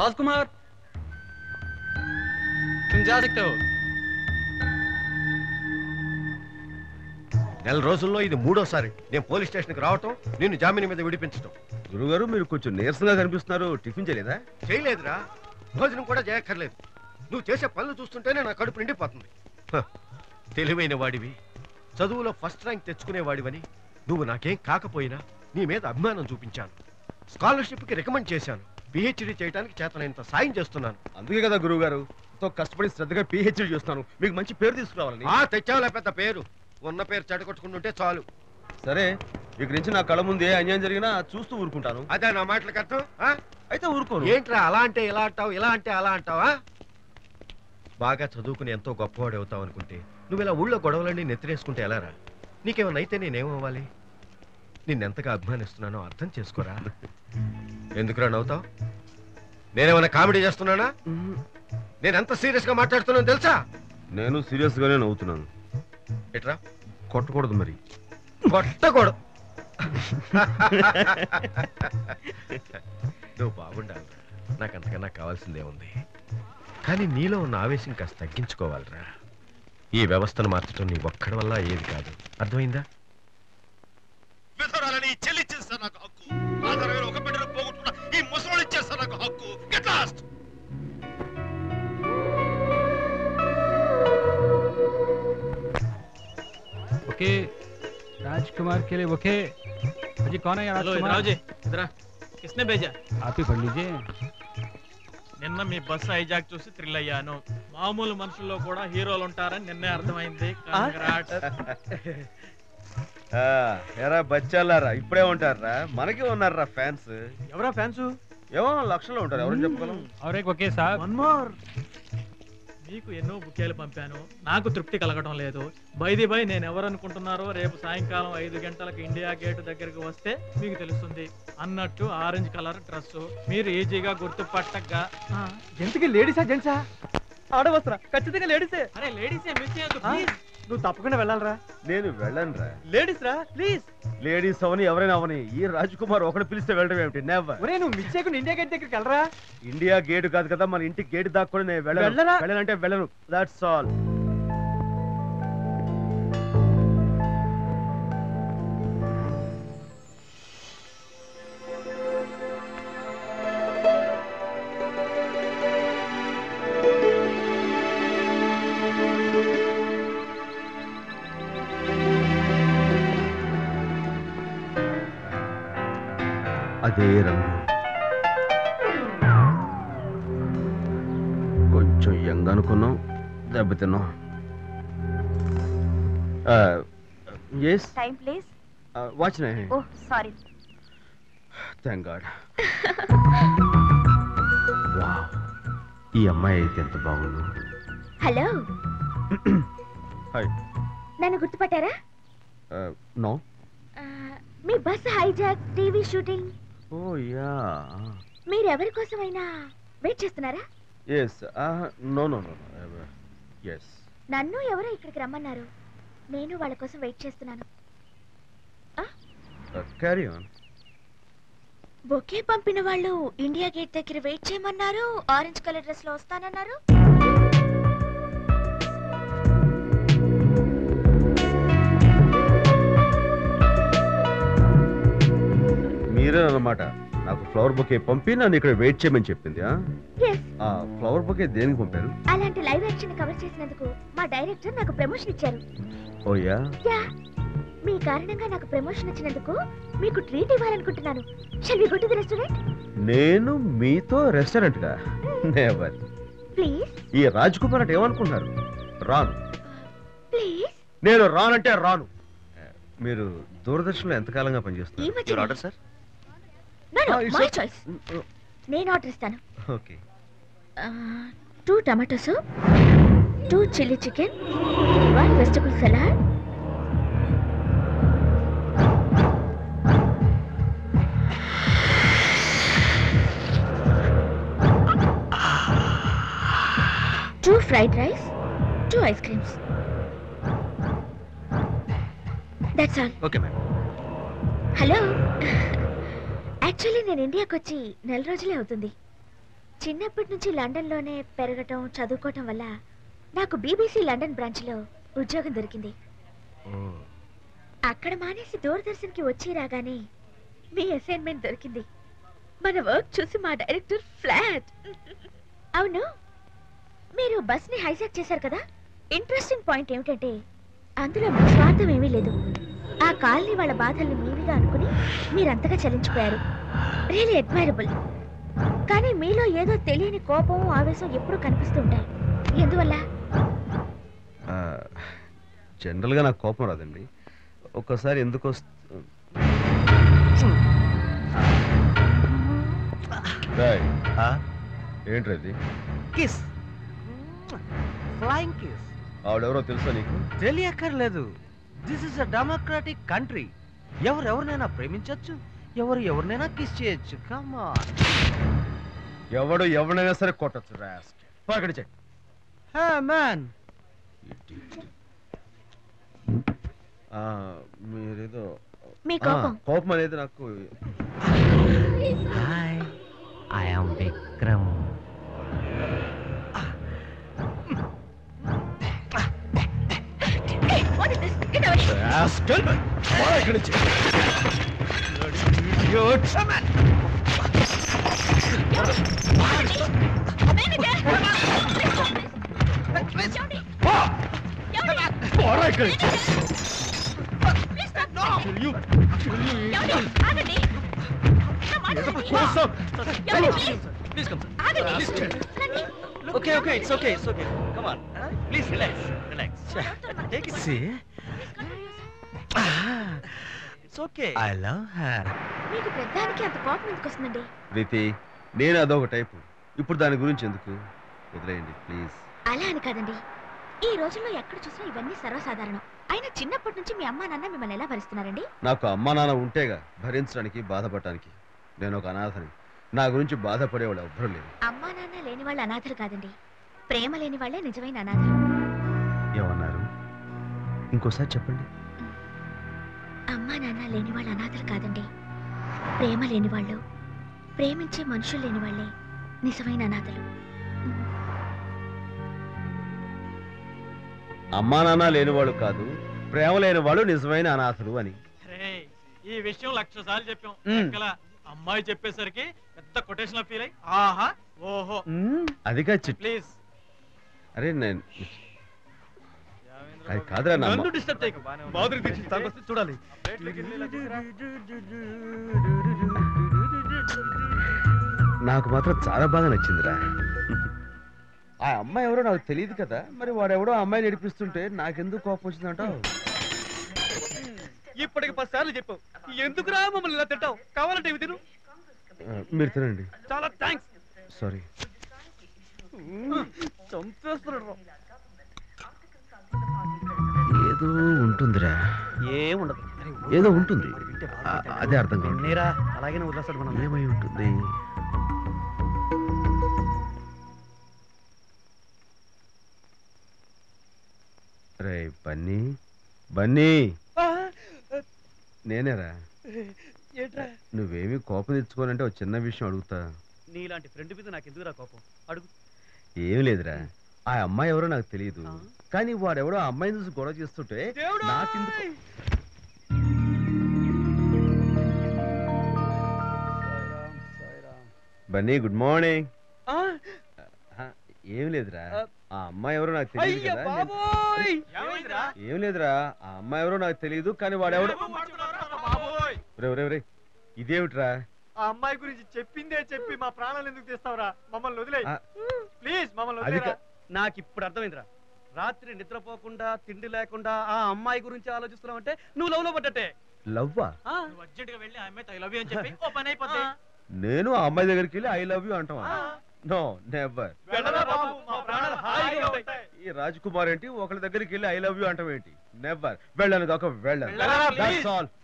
राजकुमार तुम जा सकते हो నెల రోజుల్లో ఇది మూడోసారి నేను పోలీస్ స్టేషన్కి రావటం నిన్ను జామీన్ మీద విడిపించడం గురుగారు మీరు కొంచెం నీరసంగా కనిపిస్తున్నారు టిఫిన్ చేయలేదా చేయలేదురా భోజనం కూడా చేయక్కర్లేదు నువ్వు చేసే పనులు చూస్తుంటేనే నా కడుపు నిండిపోతుంది హ, తెలివైన వాడివి చదువులో ఫస్ట్ ర్యాంక్ తెచ్చుకునేవాడివని నువ్వు నాకేం కాకపోయినా నీ మీద అభిమానం చూపించాను స్కాలర్షిప్కి రికమెండ్ చేశాను పిహెచ్డీ చేయడానికి చేతనైనంత సాయం చేస్తున్నాను అందుకే కదా గురువుగారు ఎంతో కష్టపడి శ్రద్ధగా పిహెచ్డి చేస్తాను మీకు మంచి పేరు తీసుకురావాలని ఆ తెచ్చావులే పెద్ద పేరు ఉన్న పేరు చెడగొట్టుకుంటుంటే చాలు సరే ఇక నుంచి నా కళ్ళ ముందు ఏ అన్యాయం జరిగినా చూస్తూ ఊరుకుంటాను అదే నా మాటలకు అర్థం ఆ? అయితే ఊరుకోను ఏంట్రా అలా అంటే ఇలా అంటావు ఇలా అంటే అలా అంటావా బాగా చదువుకుని ఎంతో గొప్పవాడు అవుతావు అనుకుంటే నువ్వు ఇలా ఊళ్ళో గొడవలన్నీ నెత్తిరేసుకుంటే ఎలారా నీకేమైనా అయితే నేనేమవ్వాలి నిన్నెంతగా అభిమానిస్తున్నానో అర్థం చేసుకోరా ఎందుకురా నవ్వుతావు నేనేమైనా కామెడీ చేస్తున్నానా నేను ఎంత సీరియస్ గా మాట్లాడుతున్నాను తెలుసా నేను సీరియస్ గానే నవ్వుతున్నాను ఎట్రా కొట్టకూడదు మరి కొట్టకూడదు నువ్వు బాగుండాలిరా నాకు అంతకన్నా కావాల్సిందే ఉంది కానీ నీలో ఉన్న ఆవేశం కాస్త తగ్గించుకోవాలిరా ఈ వ్యవస్థను మార్చడం నీ ఒక్కడి వల్ల ఏది కాదు అర్థమైందా విధురాలని చెల్లిచ్చేస్తా నాకు హక్కు ఆధారమైన ఒక బిడ్డను పోగొట్టుకున్న ఈ ముసలోళ్ళు ఇచ్చేస్తా నాకు హక్కు గెట్ లాస్ట్ ओके राजकुमार के लिए ओके जी कौन है ये హలో राजकुमार రావుజీ ఇద్దరా కిస్నే భేజా आप ही पढ़ लीजिए నిన్న మీ బస్సు హైజాక్ చూసి థ్రిల్ అయ్యాను మామూలు మనుషుల్లో కూడా హీరోలు ఉంటారని నిన్నే అర్థమైంది Congrats. ఆ, ఎరా బచ్చాలారా ఇప్పుడే ఉంటారా మనకే ఉన్నారా ఫ్యాన్స్ ఎవరా ఫ్యాన్స్ ఏమో లక్షల్లో ఉంటారు ఎవరు చెప్పగలం और एक ओके साहब One more. మీకు ఎన్నో బుకేలు పంపాను నాకు తృప్తి కలగడం లేదు బైది బై నేను ఎవరు అనుకుంటున్నారో రేపు సాయంకాలం ఐదు గంటలకు ఇండియా గేట్ దగ్గరికి వస్తే మీకు తెలుస్తుంది అన్నట్టు ఆరెంజ్ కలర్ డ్రెస్ మీరు ఈజీగా గుర్తుపట్టగా ఆ, ఎంతకి లేడీసా జెంట్సా ఆడవస్త్రా ఖచ్చితంగా లేడీసే అరే లేడీసే మిస్ చేయొద్దు ప్లీజ్ నువ్వు తప్పకుండా వెళ్ళాలరా నేను వెళ్ళను రా లేడీస్ రా ప్లీజ్ లేడీస్ అవని ఎవరైనా అవని ఈ రాజ్ కుమార్ ఒకటి పిలిస్తే వెళ్ళడం ఏమిటి నెవర్ ఒరే నువ్వు మిస్ చేయకుండా ఇండియా గేట్ దగ్గరికి వెళ్ళరా ఇండియా గేట్ కాదు కదా మన ఇంటి గేట్ దాక్కుని నేను వెళ్ళను వెళ్ళరా? వెళ్ళనంటే వెళ్ళను దాట్స్ ఆల్ అదే రంగు కొంచెం యంగ్ అనుకున్నాం దెబ్బతిన్నాం yes time please watch oh sorry thank god ఈ అమ్మాయి అయితే ఎంత బాగుండు హలో హాయ్ నన్ను గుర్తుపట్టారా నో ఆ, మీ bus hijack TV shooting oh yeah మీరు ఎవరి కోసమైనా వెయిట్ చేస్తున్నారా yes no no no yes నన్ను ఎవరో ఇక్కడికి రమ్మన్నారు నేను వాళ్ళ కోసం వెయిట్ చేస్తున్నాను క్యారీ ఆన్ బొకే పంపిన వాళ్ళు ఇండియా గేట్ దగ్గర వెయిట్ చేయమన్నారు ఆరెంజ్ కలర్ డ్రెస్ లో వస్తానన్నారు మీరే అన్నమాట నాకు ఫ్లవర్ బొకే పంపి నన్ను ఇక్కడ వెయిట్ చేయమని చెప్పింది ఆ? ఎస్ ఆ ఫ్లవర్ బొకే దేనికి పంపారు అలాంటి లైవ్ యాక్షన్ కవర్ చేసినందుకు మా డైరెక్టర్ నాకు ప్రమోషన్ ఇచ్చారు ఓ యా యా మీ కారణంగా నాకు ప్రమోషన్ వచ్చినందుకు మీకు ట్రీట్ ఇవ్వాలనుకుంటున్నాను shall we go to the restaurant నేను మీతో రెస్టారెంట్ గా నెవర్ ప్లీజ్ ఈ రాజ్ కుమార్ అంటే ఏమనుకుంటున్నారు రాను ప్లీజ్ నేను రానంటే రాను మీరు దూరదర్శన్లో ఎంతకాలంగా ఈ పనిచేస్తున్నారు మధ్య order sir no no Ah, it's my okay. Choice నేను ఆర్డర్ ఇస్తాను okay two tomato soup two chilli chicken one vegetable salad two fried rice two ice creams that's all okay madam hello actually నేను ఇండియాకి వచ్చి నెల రోజులే అవుతుంది చిన్నప్పటి నుంచి లండన్లోనే పెరగటం చదువుకోవటం వల్ల నాకు బీబీసీ లండన్ బ్రాంచ్లో ఉద్యోగం దొరికింది అక్కడ మానేసి దూరదర్శన్కి వచ్చి రాగానే మీ అసైన్మెంట్ దొరికింది మన వర్క్ చూసి మా డైరెక్టర్ ఫ్లాట్ అవును మీరు బస్ని హైజాక్ చేశారు కదా ఇంట్రెస్టింగ్ పాయింట్ ఏమిటంటే అందులో మీ స్వార్థం ఏమీ లేదు ఆ కాలనీ వాళ్ళ బాధల్ని మీవిగా అనుకుని మీరంతగా చలించిపోయారు రియలీ అడ్మైరబుల్ కానీ మీలో ఏదో తెలియని కోపం ఆవేశం ఎప్పుడూ కనిపిస్తుంటాయి ఎందువల్ల ఆ, జనరల్గా నాకు కోపం రాదండి ఒక్కసారి ఎందుకు వస్తు రాయ్, ఏంట్రది కిస్ ఫ్లయింగ్ కిస్ ఆవిడెవరో తెలుసా నీకు తెలియక్కర్లేదు this is a democratic country ఎవరు ఎవరినైనా ప్రేమించొచ్చు ఎవరు ఎవరినైనా కిస్ చేయొచ్చు కమా ఎవడు ఎవడైనా సరే కొట్టచ్చు రాస్క్ పక్కడి హే మ్యాన్ మీరేదో మీ ఆ, కోపం కోపం అనేది నాకు hi I am Vikram What is this? Get away. rascal. పోరా ఇక్కడి నుంచి. ఏమండి? పో. ఏమండి? పోరా ఇక్కడి నుంచి. Please stop. ఏమండి? ఆగండి. నా మాట వినండి. కోసం. ఏమండి? Please. ప్లీజ్ కమ్ ఆగండి. రండి. Okay okay it's okay it's okay come on please relax relax take it see it's okay I love her మీకు పెద్దానికి అంత కోపం ఎందుకు వస్తుందండి ప్రీతి నేను అదొక టైపు ఇప్పుడు దాని గురించి ఎందుకు వదిలేయండి ప్లీజ్ అలా అని కాదండి ఈ రోజుల్లో ఎక్కడ చూసినా ఇవన్నీ సర్వసాధారణం అయినా చిన్నప్పటి నుంచి మీ అమ్మా నాన్న మిమ్మల్ని ఎలా భరిస్తున్నారండి నాకు అమ్మా నాన్న ఉంటేగా భరించడానికి బాధపడటానికి నేను ఒక అనాథని నా గురించి బాధపడేవాడు ఎవ్వరూ లేరు అమ్మా నాన్న లేని వాళ్ళు అనాథలు కాదండి ప్రేమ లేని వాళ్ళే నిజమైన అనాథలు ఏమన్నారు ఇంకోసారి చెప్పండి అమ్మా నాన్న లేని వాళ్ళు అనాథలు కాదండి ప్రేమ లేని వాళ్ళు ప్రేమించే మనుషులు లేని వాళ్ళే నిజమైన అనాథలు అమ్మా నాన్న లేనివాడు కాదు ప్రేమ లేనివాడు నిజమైన అనాథులు అని రే ఈ విషయం లక్ష సార్లు చెప్పాం మ్మ్. ఎక్కలా అమ్మాయి చెప్పేసరికి పెద్ద కొటేషన్ ఫీల్ అయ్యి ఆహా ఓహో అదిగా చిట్ ప్లీజ్ అరే నేను అది కాదురా నా అమ్మ. డిస్టర్బ్ చేయకు బాధలు తీర్చి వస్తే చూడాలి నాకు మాత్రం చాలా బాగా నచ్చిందిరా ఆ అమ్మాయి ఎవరో నాకు తెలియదు కదా మరి వాడెవడో ఆ అమ్మాయిని నడిపిస్తుంటే నాకెందుకు కోపం వచ్చిందంటావు ఇప్పటికి పది సార్లు చెప్పావు ఎందుకురా మమ్మల్ని ఇలా తింటావు కావాలంటే ఇవి తిను ఆ, మీరు తినండి చాలా థ్యాంక్స్ సారీ చంపేస్తున్నాడు ఏదో ఉంటుందిరా ఏ ఉండదు ఏదో ఉంటుంది ఆ, అదే అర్థం కాదు నేరా అలాగే వదిలేస్తాడు మనం ఏమై ఉంటుంది రే బన్నీ బన్నీ నేనేరా ఏంట్రా నువ్వేమీ కోపం తెచ్చుకోనంటే ఒక చిన్న విషయం అడుగుతా నీలాంటి ఫ్రెండ్ మీద నాకు ఎందుకురా కోపం అడుగు ఏం లేదురా ఆ అమ్మాయి ఎవరో నాకు తెలియదు ఆ. కానీ వాడెవడో ఆ అమ్మాయిని చూసి గొడవ చేస్తుంటే నాకెందుకు బన్నీ గుడ్ మార్నింగ్ ఏం లేదురా ఆ అమ్మాయి ఎవరో నాకు తెలియదు కదా నేను- ఏం లేదురా ఆ అమ్మాయి ఎవరో నాకు తెలియదు కానీ వాడెవడో రే రే రే ఇదేమిట్రా ఆ అమ్మాయి గురించి చెప్పిందే చెప్పి మా ప్రాణాలు ఎందుకు తీస్తావురా మమ్మల్ని వదిలేయ్ ఆ. ప్లీజ్ మమ్మల్ని అది వదిలేరా కా- నాకు ఇప్పుడు అర్థమైందిరా రాత్రి నిద్రపోకుండా తిండి లేకుండా ఆ అమ్మాయి గురించి ఆలోచిస్తున్నావు అంటే నువ్వు లవ్ లో పడ్డట్టే లవ్వా నువ్వు అర్జెంట్ గా వెళ్ళి ఆ అమ్మాయి ఐ లవ్ యూ అని చెప్పి ఓ పని అయిపోద్ది నేను ఆ అమ్మాయి దగ్గరికి వెళ్ళి ఐ లవ్ యూ అంటావా నో నెవర్ వెళ్ళరా బాబు మా ప్రాణాలు హాయిగా ఉంటాయి ఈ రాజ్ కుమార్ ఏంటి ఒకరి దగ్గరికి వెళ్ళి ఐ లవ్ యూ అంటాం ఏంటి నెవర్ వెళ్ళను దాకా వెళ్ళను వెళ్ళరా, That's please. all.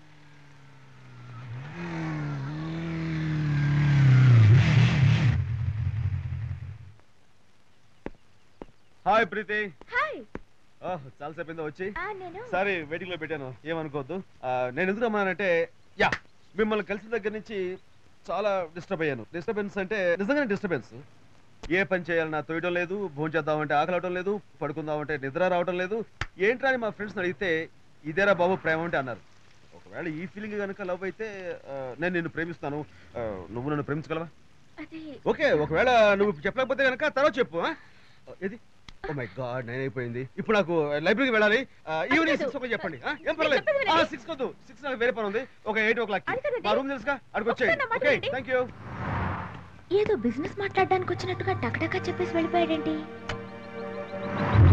Hi Preethi hi oh చాలా సేపు వచ్చి ఆ, నేను సరే వెయిటింగ్ లో పెట్టాను ఏమనుకోవద్దు ఆ, నేను ఎందుకు రమ్మన్నానంటే యా మిమ్మల్ని కలిసిన దగ్గర నుంచి చాలా డిస్టర్బ్ అయ్యాను డిస్టర్బెన్స్ అంటే నిజంగానే డిస్టర్బెన్స్ ఏ పని చేయాలన్నా తోయడం లేదు భోజనం చేద్దామంటే ఆకలి అవడం లేదు పడుకుందామంటే నిద్ర రావడం లేదు ఏంట్రా అని మా ఫ్రెండ్స్ అడిగితే ఇదేరా బాబు ప్రేమ అంటే అన్నారు ఒకవేళ ఈ ఫీలింగ్ కనుక లవ్ అయితే ఆ, నేను నిన్ను ప్రేమిస్తాను ఆ, నువ్వు నన్ను ప్రేమించగలవా అది ఓకే ఒకవేళ నువ్వు చెప్పలేకపోతే కనుక తర్వాత చెప్పు ఆ? ఏది ఓ మై గాడ్ నైన్ అయిపోయింది ఇప్పుడు నాకు లైబ్రరీకి వెళ్ళాలి ఈవినింగ్ అది సిక్స్ కాదు. ఓకే చెప్పండి ఆ? ఏం పర్లేదు చెప్పేది వినండి. సిక్స్ వద్దు సిక్స్ నాకు వేరే పని ఉంది ఒక ఎయిట్ ఓ క్లాక్ అది కాదండి. మా రూమ్ తెలుసుగా అక్కడికి వచ్చేయండి ఒకసారి నా మాట ఓకే వినండి. థ్యాంక్ యూ ఏదో బిజినెస్ మాట్లాడడానికి వచ్చినట్టుగా టకటకా చెప్పేసి వెళ్ళిపోయాడేంటి